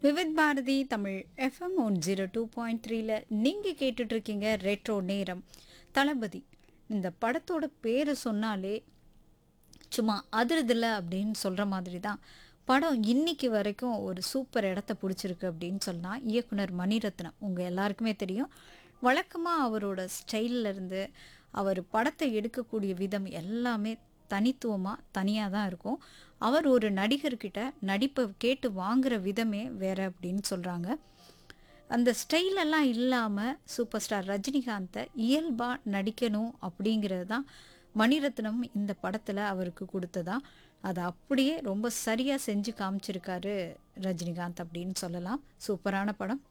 Vividh Bharati Tamil FM one zero two point த்ரீல நீங்கள் கேட்டுட்ருக்கீங்க ரெட்ரோ நேரம் தளபதி இந்த படத்தோட பேரை சொன்னாலே சும்மா அதிருதில்ல அப்படின்னு சொல்கிற மாதிரி தான் படம் இன்னைக்கு வரைக்கும் ஒரு சூப்பர் இடத்த பிடிச்சிருக்கு அப்படின்னு சொல்லலாம் இயக்குனர் மணிரத்னம் உங்கள் எல்லாருக்குமே தெரியும் வழக்கமாக அவரோட ஸ்டைல்ல இருந்து அவர் படத்தை எடுக்கக்கூடிய விதம் எல்லாமே தனித்துவமாக தனியாக தான் இருக்கும் அவர் ஒரு நடிகர்கிட்ட நடிப்பை கேட்டு வாங்குற விதமே வேற அப்படின்னு சொல்கிறாங்க அந்த ஸ்டைலெல்லாம் இல்லாமல் சூப்பர் ஸ்டார் ரஜினிகாந்தை இயல்பாக நடிக்கணும் அப்படிங்கிறது தான் மணிரத்னம் இந்த படத்தில் அவருக்கு கொடுத்ததா அதை அப்படியே ரொம்ப சரியாக செஞ்சு காமிச்சிருக்காரு ரஜினிகாந்த் அப்படின்னு சொல்லலாம் சூப்பரான படம்